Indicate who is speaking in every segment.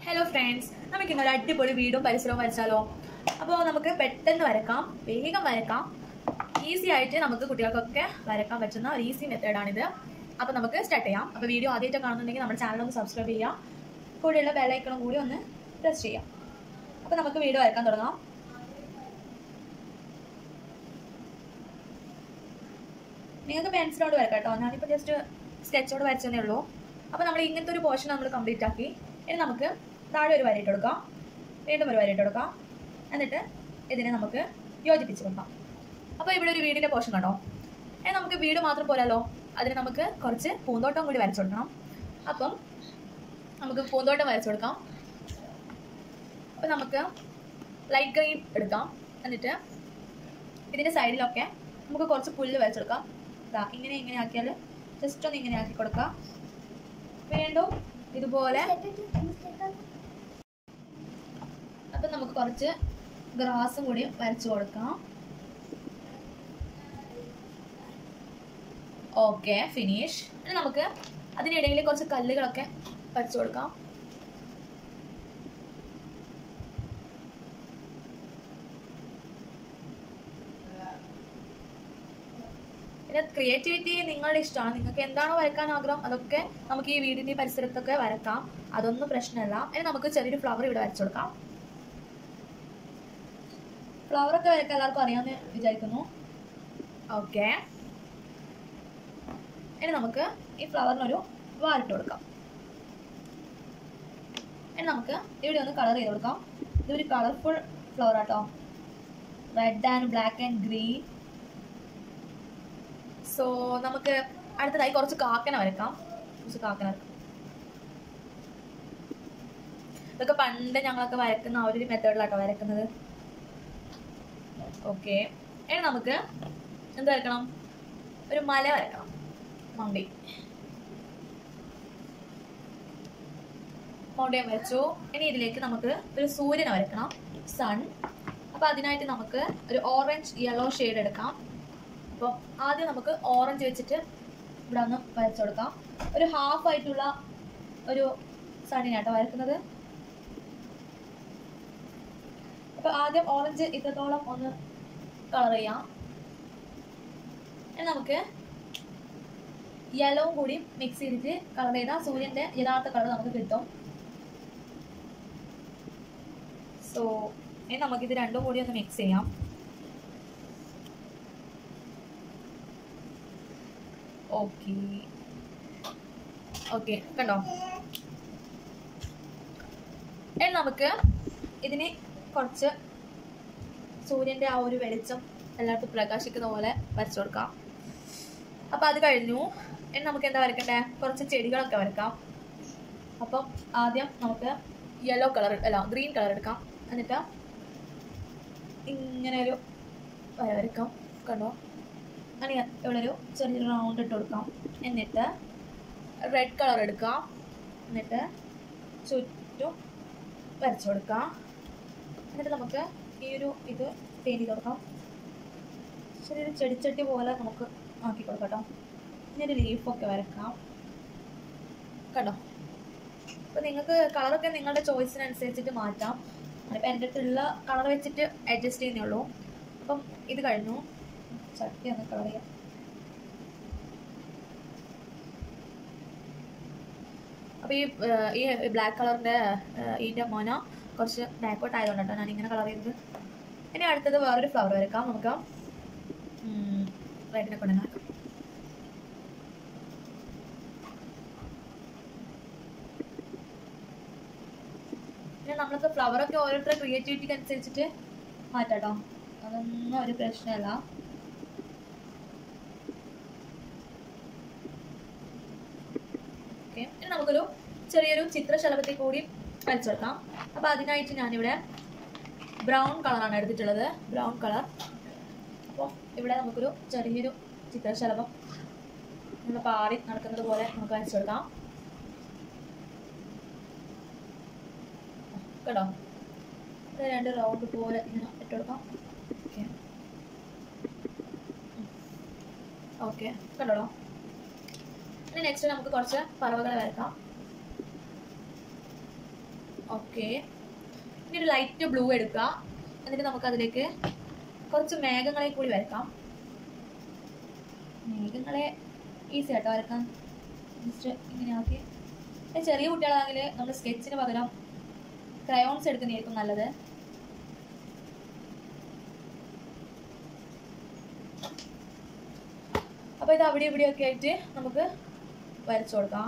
Speaker 1: Hello friends നമുക്ക് ഇന്നൊരു അടിപൊളി വീടും പരിസരവും വരച്ചാലോ അപ്പോൾ നമുക്ക് പെട്ടെന്ന് വരക്കാം വേഗം വരക്കാം ഈസി ആയിട്ട് നമുക്ക് കുട്ടികൾക്കൊക്കെ വരക്കാൻ പറ്റുന്ന ഒരു ഈസി മെത്തേഡാണിത് അപ്പോൾ നമുക്ക് സ്റ്റാർട്ട് ചെയ്യാം അപ്പോൾ വീഡിയോ ആദ്യമായിട്ട് കാണുന്നുണ്ടെങ്കിൽ നമ്മുടെ ചാനൽ ഒന്ന് സബ്സ്ക്രൈബ് ചെയ്യാം കൂടെയുള്ള ബെല്ലൈക്കണം കൂടി ഒന്ന് പ്രസ് ചെയ്യാം അപ്പോൾ നമുക്ക് വീഡിയോ വരക്കാൻ തുടങ്ങാം നിങ്ങൾക്ക് പെൻസിലോട് വരക്കാം കേട്ടോ ഞാനിപ്പോൾ ജസ്റ്റ് സ്കെച്ചോട് വരച്ചതേ ഉള്ളൂ അപ്പോൾ നമ്മൾ ഇങ്ങനത്തെ ഒരു പോർഷൻ നമ്മൾ കംപ്ലീറ്റ് ആക്കി ഇനി നമുക്ക് താഴെ ഒരു വരയിട്ട് കൊടുക്കാം വീണ്ടും ഒരു വരയിട്ട് കൊടുക്കാം എന്നിട്ട് ഇതിനെ നമുക്ക് യോജിപ്പിച്ച് കൊടുക്കാം അപ്പോൾ ഇവിടെ ഒരു വീടിൻ്റെ പോർഷൻ കണ്ടോ ഇനി നമുക്ക് വീട് മാത്രം പോരല്ലോ അതിന് നമുക്ക് കുറച്ച് പൂന്തോട്ടം കൂടി വരച്ചു കൊടുക്കണം അപ്പം നമുക്ക് പൂന്തോട്ടം വരച്ചു കൊടുക്കാം അപ്പം നമുക്ക് ലൈറ്റ് ഗ്രീൻ എടുക്കാം എന്നിട്ട് ഇതിൻ്റെ സൈഡിലൊക്കെ നമുക്ക് കുറച്ച് പുല്ല് വരച്ചെടുക്കാം ഇതാ ഇങ്ങനെ ഇങ്ങനെ ആക്കിയാൽ ജസ്റ്റ് ഒന്ന് ഇങ്ങനെ ആക്കി കൊടുക്കാം വീണ്ടും ഇതുപോലെ അപ്പം നമുക്ക് കുറച്ച് ഗ്രാസും കൂടി വരച്ചു കൊടുക്കാം ഓക്കെ ഫിനിഷ് ഇനി നമുക്ക് അതിനിടയിൽ കുറച്ച് കല്ലുകളൊക്കെ വരച്ചു കൊടുക്കാം പിന്നെ ക്രിയേറ്റിവിറ്റി നിങ്ങളുടെ ഇഷ്ടമാണ് നിങ്ങൾക്ക് എന്താണോ വരക്കാൻ ആഗ്രഹം അതൊക്കെ നമുക്ക് ഈ വീടിന്റെ ഈ പരിസരത്തൊക്കെ വരക്കാം അതൊന്നും പ്രശ്നമല്ല ഇനി നമുക്ക് ചെറിയൊരു ഫ്ലവർ ഇവിടെ വരച്ചു കൊടുക്കാം ഫ്ലവർ ഒക്കെ വരക്കാൻ എല്ലാവർക്കും അറിയാമെന്ന് വിചാരിക്കുന്നു ഓക്കെ ഇനി നമുക്ക് ഈ ഫ്ലവറിനൊരു വാലിട്ട് കൊടുക്കാം ഇനി നമുക്ക് ഇവിടെ ഒന്ന് കളർ ചെയ്ത് കൊടുക്കാം ഇതൊരു കളർഫുൾ ഫ്ലവർ ആട്ടോ red and black and green so നമുക്ക് അടുത്തതായി കുറച്ച് കാക്കന വരക്കാം കുറച്ച് കാക്കന വരക്കാം ഇതൊക്കെ പണ്ട് ഞങ്ങളൊക്കെ വരക്കുന്ന ആ ഒരു മെത്തേഡിലാട്ടോ വരക്കുന്നത് ഓക്കെ ഇനി നമുക്ക് എന്ത് വരക്കണം ഒരു മല വരക്കണം മൗണ്ടി മൗണ്ടിയൻ വരച്ചു ഇനി ഇതിലേക്ക് നമുക്ക് ഒരു സൂര്യനെ വരക്കണം സൺ അപ്പോൾ അതിനായിട്ട് നമുക്ക് ഒരു ഓറഞ്ച് യെല്ലോ ഷെയ്ഡ് എടുക്കാം അപ്പോൾ ആദ്യം നമുക്ക് ഓറഞ്ച് വെച്ചിട്ട് ഇവിടെ ഒന്ന് വരച്ചു കൊടുക്കാം ഒരു ഹാഫ് ആയിട്ടുള്ള ഒരു സണ്ണിനാട്ടോ വരക്കുന്നത് അപ്പോൾ ആദ്യം ഓറഞ്ച് ഇത്രത്തോളം ഒന്ന് കളർ ചെയ്യാം ഇനി നമുക്ക് യെലോവും കൂടി മിക്സ് ചെയ്തിട്ട് കളർ ചെയ്താൽ സൂര്യൻ്റെ യഥാർത്ഥ കളർ നമുക്ക് കിട്ടും സോ ഇനി നമുക്കിത് രണ്ടും കൂടി ഒന്ന് മിക്സ് ചെയ്യാം ഓക്കെ ഓക്കെ കണ്ടോ ഇനി നമുക്ക് ഇതിന് കുറച്ച് സൂര്യൻ്റെ ആ ഒരു വെളിച്ചം എല്ലായിടത്തും പ്രകാശിക്കുന്ന പോലെ വരച്ചു കൊടുക്കാം അപ്പോൾ അത് കഴിഞ്ഞു ഇനി നമുക്ക് എന്താ വരക്കണ്ടേ കുറച്ച് ചെടികളൊക്കെ വരക്കാം അപ്പം ആദ്യം നമുക്ക് യെല്ലോ കളർ അല്ല ഗ്രീൻ കളർ എടുക്കാം എന്നിട്ട് ഇങ്ങനെ ഒരു വര വരക്കാം കണ്ടോ അങ്ങനെ ഇവിടെ ഒരു ചെറിയൊരു റൗണ്ട് ഇട്ട് കൊടുക്കാം എന്നിട്ട് റെഡ് കളർ എടുക്കാം എന്നിട്ട് ചുറ്റും വരച്ചു കൊടുക്കാം എന്നിട്ട് നമുക്ക് ഈ ഒരു ഇത് പെയിൻറ്റ് ചെയ്ത് കൊടുക്കാം ചെറിയൊരു ചെടിച്ചട്ടി പോലെ നമുക്ക് ആക്കി കൊടുക്കാം കേട്ടോ ഇനി ഒരു ലീഫൊക്കെ വരക്കാം കണ്ടോ അപ്പോൾ നിങ്ങൾക്ക് കളറൊക്കെ നിങ്ങളുടെ ചോയ്സിനനുസരിച്ചിട്ട് മാറ്റാം അതിപ്പോൾ എൻ്റെ അടുത്തുള്ള കളർ വെച്ചിട്ട് അഡ്ജസ്റ്റ് ചെയ്യുന്നേ ഉള്ളൂ അപ്പം ഇത് കഴിഞ്ഞു ചട്ടി ഒന്ന് കളർ ചെയ്യാം അപ്പോൾ ഈ ഈ ബ്ലാക്ക് കളറിൻ്റെ ഇതിൻ്റെ മോന കുറച്ച് ബാക്കോട്ട് ആയതുകൊണ്ടാണ് ഞാൻ ഇങ്ങനെ കളർ ചെയ്തത് ഇനി അടുത്തത് വേറൊരു ഫ്ലവർ വരക്കാം നമുക്ക് റെഡിനെ കൊണ്ട് നടക്കാം പിന്നെ നമ്മൾക്ക് ഫ്ലവറൊക്കെ ഓരോരുത്തരുടെ ക്രിയേറ്റിവിറ്റിക്ക് അനുസരിച്ചിട്ട് മാറ്റാട്ടോ അതൊന്നും ഒരു പ്രശ്നമല്ല ഓക്കെ ഇനി നമുക്കൊരു ചെറിയൊരു ചിത്രശലഭത്തിൽ കൂടി വരച്ചെടുക്കാം അപ്പോൾ അതിനായിട്ട് ഞാനിവിടെ ബ്രൗൺ കളറാണ് എടുത്തിട്ടുള്ളത് ബ്രൗൺ കളർ അപ്പോൾ ഇവിടെ നമുക്കൊരു ചെറിയൊരു ചിത്രശലഭം നമ്മൾ പാറി നടക്കുന്നത് പോലെ നമുക്ക് വരച്ചെടുക്കാം കേട്ടോ ഇത് രണ്ട് റൗണ്ട് പോലെ ഇങ്ങനെ ഇട്ടുകൊടുക്കാം ഓക്കെ ഓക്കെ കണ്ടോളൂ ഇനി നെക്സ്റ്റ് നമുക്ക് കുറച്ച് പറവകളെ വരക്കാം ഓക്കെ ഇനി ഒരു ലൈറ്റ് ബ്ലൂ എടുക്കുക എന്നിട്ട് നമുക്ക് അതിലേക്ക് കുറച്ച് മേഘങ്ങളെ കൂടി വരക്കാം മേഘങ്ങളെ ഈസി ആട്ടോ വരക്കാൻ ജസ്റ്റ് ഇങ്ങനെ ആക്കി പിന്നെ ചെറിയ കുട്ടികളാണെങ്കിൽ നമ്മൾ സ്കെച്ചിന് പകരം ക്രയോൺസ് എടുക്കുന്നതായിരിക്കും നല്ലത് അപ്പോൾ ഇത് അവിടെ ഇവിടെയൊക്കെ ആയിട്ട് നമുക്ക് വരച്ചു കൊടുക്കാം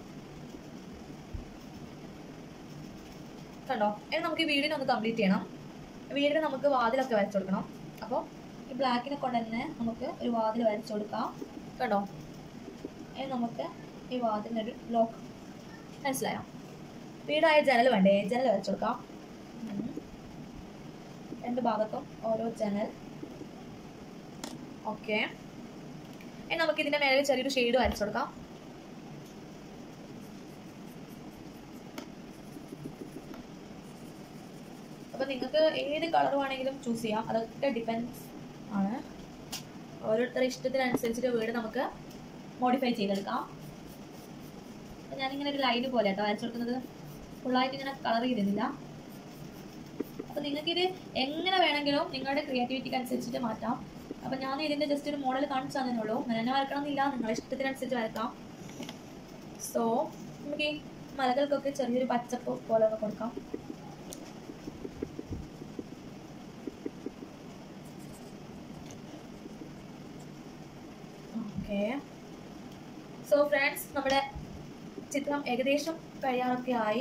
Speaker 1: കണ്ടോ ഇനി നമുക്ക് ഈ വീടിനെ ഒന്ന് കംപ്ലീറ്റ് ചെയ്യണം വീടിന് നമുക്ക് വാതിലൊക്കെ വരച്ചു കൊടുക്കണം അപ്പോൾ ഈ ബ്ലാക്കിനെ കൊണ്ട് തന്നെ നമുക്ക് ഒരു വാതിൽ വരച്ചു കൊടുക്കാം കണ്ടോ ഇനി നമുക്ക് ഈ വാതിലിനൊരു ലോക്ക് മനസ്സിലായോ വീടായ ജനൽ വേണ്ടേ ജനൽ വരച്ചു കൊടുക്കാം ഉം. രണ്ട് ഭാഗത്തും ഓരോ ജനൽ ഓക്കെ ഇനി നമുക്ക് ഇതിന്റെ മേലെ ചെറിയൊരു ഷെയ്ഡ് വരച്ചു കൊടുക്കാം അപ്പൊ നിങ്ങൾക്ക് ഏത് കളർ വേണമെങ്കിലും ചൂസ് ചെയ്യാം അതൊക്കെ ഡിപ്പെൻസ് ആണ് ഓരോരുത്തരുടെ ഇഷ്ടത്തിനനുസരിച്ചിട്ട് വീട് നമുക്ക് മോഡിഫൈ ചെയ്തെടുക്കാം അപ്പൊ ഞാനിങ്ങനെ ഒരു ലൈന് പോലെ കേട്ടോ വരച്ചു കൊടുക്കുന്നത് ഫുള്ളായിട്ട് ഇങ്ങനെ കളർ ചെയ്തിരുന്നില്ല അപ്പൊ നിങ്ങൾക്കിത് എങ്ങനെ വേണമെങ്കിലും നിങ്ങളുടെ ക്രിയേറ്റിവിറ്റിക്ക് അനുസരിച്ചിട്ട് മാറ്റാം അപ്പൊ ഞാൻ ഇതിന്റെ ജസ്റ്റ് ഒരു മോഡൽ കാണിച്ചു തന്നേ ഉള്ളൂ അങ്ങനെ തന്നെ വരക്കണം എന്നില്ല നിങ്ങളുടെ ഇഷ്ടത്തിനനുസരിച്ച് വരക്കാം സോ നമുക്ക് ഈ മലകൾക്കൊക്കെ ചെറിയൊരു പച്ചപ്പ് പോലെ ഒക്കെ കൊടുക്കാം ഓക്കെ സോ ഫ്രണ്ട്സ് നമ്മുടെ ചിത്രം ഏകദേശം കഴിയാറൊക്കെ ആയി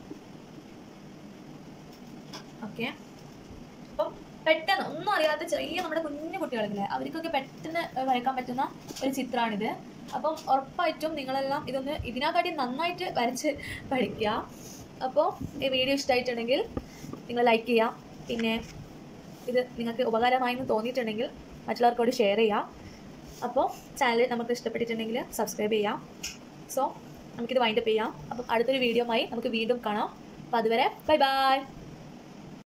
Speaker 1: ഓക്കെ അപ്പം പെട്ടെന്ന് ഒന്നും അറിയാത്ത ചെറിയ നമ്മുടെ കുഞ്ഞു കുട്ടികളില്ലേ അവർക്കൊക്കെ പെട്ടെന്ന് വരയ്ക്കാൻ പറ്റുന്ന ഒരു ചിത്രമാണിത് അപ്പം ഉറപ്പായിട്ടും നിങ്ങളെല്ലാം ഇതൊന്ന് ഇതിനെക്കാട്ടി നന്നായിട്ട് വരച്ച് പഠിക്കുക അപ്പോൾ ഈ വീഡിയോ ഇഷ്ടമായിട്ടുണ്ടെങ്കിൽ നിങ്ങൾ ലൈക്ക് ചെയ്യുക പിന്നെ ഇത് നിങ്ങൾക്ക് ഉപകാരമായി എന്ന് തോന്നിയിട്ടുണ്ടെങ്കിൽ മറ്റുള്ളവർക്കോട് ഷെയർ ചെയ്യുക അപ്പോൾ ചാനൽ നമുക്ക് ഇഷ്ടപ്പെട്ടിട്ടുണ്ടെങ്കിൽ സബ്സ്ക്രൈബ് ചെയ്യാം സോ നമുക്കിത് വൈൻഡപ്പ് ചെയ്യാം അപ്പം അടുത്തൊരു വീഡിയോ ആയി നമുക്ക് വീണ്ടും കാണാം അപ്പോൾ അതുവരെ ബൈ ബൈ